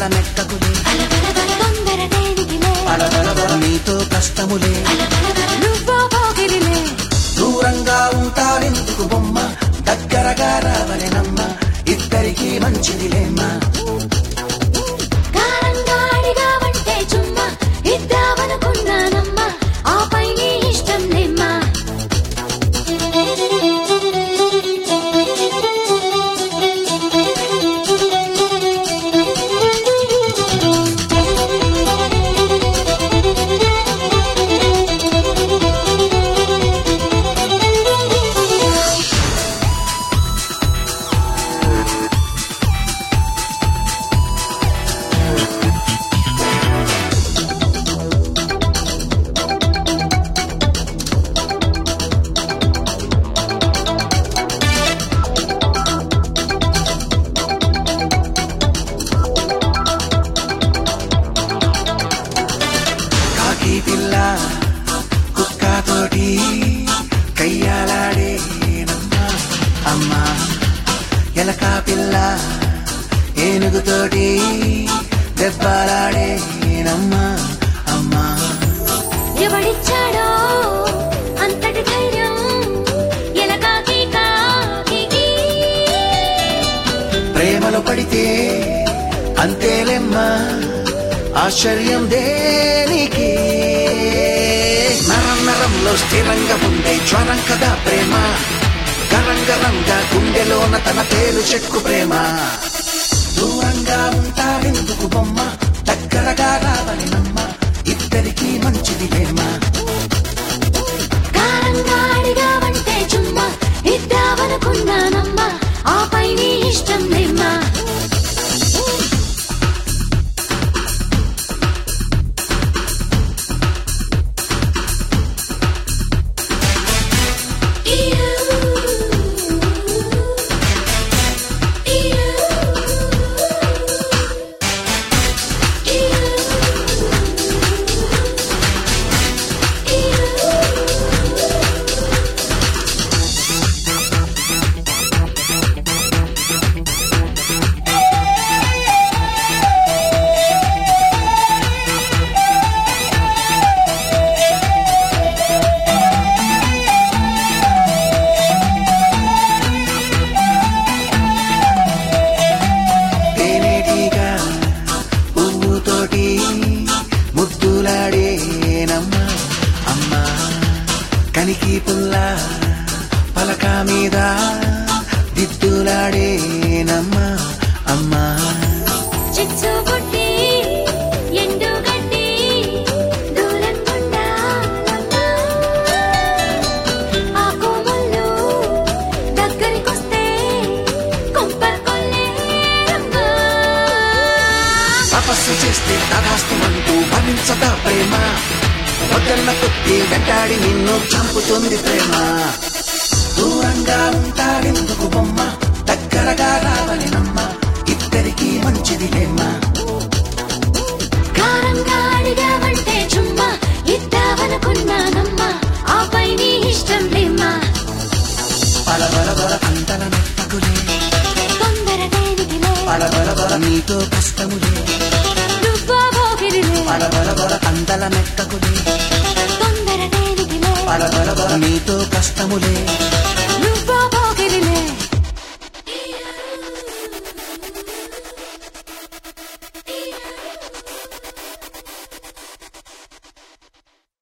నెక్కకులే అలవలవల తొందర దేనికిలే అలబలబల నీతో కష్టములే అలవలవల నువ్వో పోకిరిలే దూరంగా ఉంటారెందుకు బొమ్మ దగ్గరగా రావలెనమ్మ ఇద్దరికి మంచిదిలేమ్మా కారంగా అడిగావంటే చుమ్మా ఇద్దామనుకున్నానమ్మా ఆపై నీ ఇష్టం లేమ్మా కాకి పిల్ల కుక్కతోటి కయ్యాలాడేనమ్మా అమ్మా ఎలక పిల్ల ఏనుగుతోటి దెబ్బలాడేనమ్మా అమ్మా ఎవడిచ్చాడో అంతటి ధైర్యం ఎలకాకి కాకి ప్రేమలో పడితే అంతేలెమ్మా ఆశ్చర్యం దేనికి నరం నరంలో స్థిరంగా ఉండే జ్వరం కదా ప్రేమ గరంగరంగా గుండెలోన తన పేరు చెక్కు ప్రేమ దూరంగా ఉంటారెందుకు బొమ్మ దగ్గరగా రావలెనమ్మ ఇద్దరికి మంచిది ప్రేమ కారంగా అడిగావంటే చుమ్మా ఇద్దామనుకున్నానమ్మా ఆపై నీ ఇష్టం లేమ్మా తేనేటిగా పువ్వుతోటి ముద్దులాడేనమ్మా అమ్మా కనికి పుల్ల పలక మీద దిద్దులాడేనమ్మా అమ్మా చిచ్చు పుట్టి ఎండు గడ్డి దూరం గుండాలమ్మా ఆ కోమల్లో దగ్గరికొస్తే కొంపర్ కొల్లేరమ్మా తపస్సు చేస్తే తదాస్తమంటూ భరించదా ప్రేమ వద్దన్న కొద్ది వెంటాడి నిన్ను చంపుతుంది ప్రేమ దూరంగా ఉంటారెందుకు బొమ్మ దగ్గరగా రావలెనమ్మ ఇద్దరికి మంచిది లేమ్మా కారంగా అడిగావంటే చుమ్మా ఇద్దామనుకున్నానమ్మా ఆపై నీ ఇష్టం లేమ్మా పలబలబల అంతల నట్టకులే తొందర దేనికిలే పలబలబల నీతో కష్టములే నువ్వో పోకిరిలే పలబలబల అందల నెక్కకులే తొందర దేనికిలే పలబలబల నీతో కష్టములే